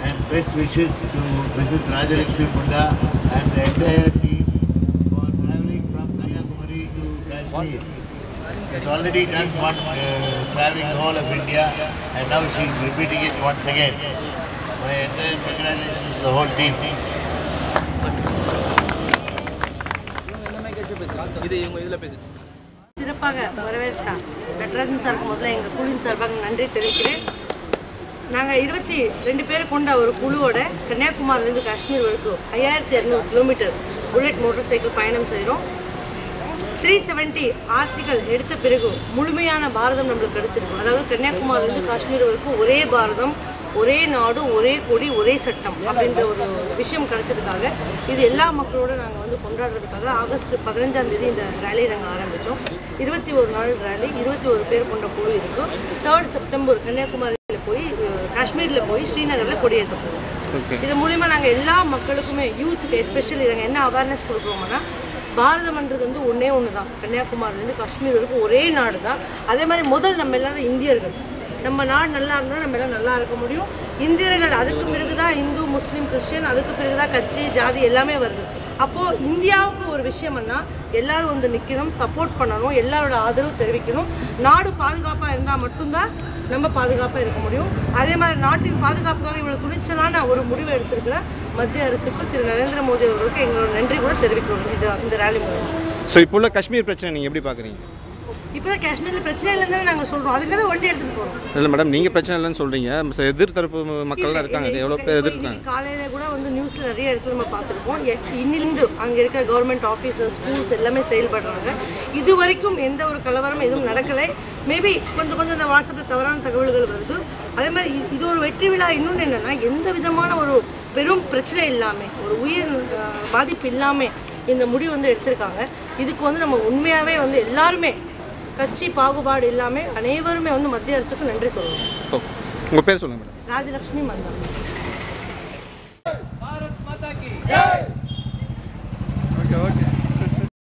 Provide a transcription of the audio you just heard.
and best wishes to Mrs. Rajalakshmi Munda and the entire team for traveling from Kanyakumari to Kashmir. She has already done one uh, traveling the whole of India and now she is repeating it once again. My entire congratulations to the whole team. இது இவங்க இதில் பேசு சிறப்பாக வரவேற்றார் நடராஜன் சாருக்கு முதல்ல எங்கள் குழுவின் சார்பாக நன்றி தெரிவிக்கிறேன் நாங்கள் இருபத்தி ரெண்டு பேர் கொண்ட ஒரு குழுவோட கன்னியாகுமரியிலேருந்து காஷ்மீர் வரைக்கும் ஐயாயிரத்தி இரநூறு கிலோமீட்டர் புல்லட் மோட்டார் சைக்கிள் பயணம் செய்கிறோம் த்ரீ செவன்ட்டி ஆர்டிகல் எடுத்த பிறகு முழுமையான பாரதம் நம்மளுக்கு கிடைச்சிருக்கும் அதாவது கன்னியாகுமரியிலேருந்து காஷ்மீர் வரைக்கும் ஒரே பாரதம் ஒரே நாடு ஒரே கொடி ஒரே சட்டம் அப்படின்ற ஒரு விஷயம் கிடைச்சதுக்காக இது எல்லா மக்களோட நாங்கள் வந்து கொண்டாடுறதுக்காக ஆகஸ்ட் பதினஞ்சாம் தேதி இந்த ரேலி நாங்கள் ஆரம்பித்தோம் இருபத்தி ஒரு நாள் ரேலி இருபத்தி ஒரு பேர் கொண்ட குழு இருக்கும் தேர்ட் செப்டம்பர் கன்னியாகுமரியில் போய் அஹ், காஷ்மீரில் போய் ஸ்ரீநகரில் கொடியேற்ற போகிறோம் இது மூலிமா நாங்கள் எல்லா மக்களுக்குமே யூத்துக்கு எஸ்பெஷலி நாங்கள் என்ன அவேர்னஸ் கொடுக்குறோம்னா பாரதம்ன்றது வந்து ஒன்றே ஒன்று தான் கன்னியாகுமரிலேருந்து காஷ்மீர் வரைக்கும் ஒரே நாடு தான் அதே மாதிரி முதல் நம்ம எல்லாரும் இந்தியர்கள் நம்ம நாடு நல்லா இருந்தால் நம்ம எல்லாம் நல்லா இருக்க முடியும் இந்தியர்கள் அதுக்கு பிறகு தான் இந்து முஸ்லீம் கிறிஸ்டியன் அதுக்கு பிறகு தான் கட்சி ஜாதி எல்லாமே வருது அப்போது இந்தியாவுக்கு ஒரு விஷயம்னா எல்லாரும் வந்து நிற்கணும் சப்போர்ட் பண்ணணும் எல்லாரோட ஆதரவு தெரிவிக்கணும் நாடு பாதுகாப்பாக இருந்தால் மட்டும்தான் நம்ம பாதுகாப்பாக இருக்க முடியும் அதே மாதிரி நாட்டின் பாதுகாப்புக்காக இவ்வளோ துணிச்சலான ஒரு முடிவை எடுத்திருக்கிற மத்திய அரசுக்கு திரு நரேந்திர மோடி அவர்களுக்கு எங்களோட நன்றி கூட தெரிவிக்கிறோம் இந்த இந்த ரேலி மூலம் ஸோ இப்போ உள்ள காஷ்மீர் பிரச்சனை நீங்கள் எப்படி பார்க்குறீங்க இப்போ தான் காஷ்மீரில் பிரச்சனை இல்லைன்னு நாங்கள் சொல்கிறோம் அதுக்காக தான் வண்டி எடுத்துகிட்டு போகிறோம் இல்லை மேடம் நீங்கள் பிரச்சனை இல்லைன்னு சொல்கிறீங்க எதிர்த்தரப்பு மக்கள்லாம் இருக்காங்க எவ்வளோ பேர் எதிர்க்காங்க காலையில கூட வந்து நியூஸ்ல நிறைய இடத்துல நம்ம பார்த்துருக்கோம் எ- இன்னிலிருந்து அங்க இருக்க கவர்மெண்ட் ஆஃபீஸர்ஸ் ஸ்கூல்ஸ் எல்லாமே செயல்படுறாங்க இது வரைக்கும் எந்த ஒரு கலவரம் எதுவும் நடக்கலை மேபி கொஞ்சம் கொஞ்சம் இந்த வாட்ஸ்அப்பில் தவறான தகவல்கள் வருது அதே மாதிரி இ- இது ஒரு வெற்றி விழா இன்னொன்று என்னன்னா எந்த விதமான ஒரு பெரும் பிரச்சனை இல்லாமல் ஒரு உயிர் அஹ், பாதிப்பு இல்லாமல் இந்த முடிவு வந்து எடுத்திருக்காங்க இதுக்கு வந்து நம்ம உண்மையாகவே வந்து எல்லாருமே கட்சி பாகுபாடு இல்லாமல் அனைவருமே வந்து மத்திய அரசுக்கு நன்றி சொல்லணும் ஓ உங்கள் பேர் சொல்லுங்கள் மேடம் ராஜலக்ஷ்மி மந்தா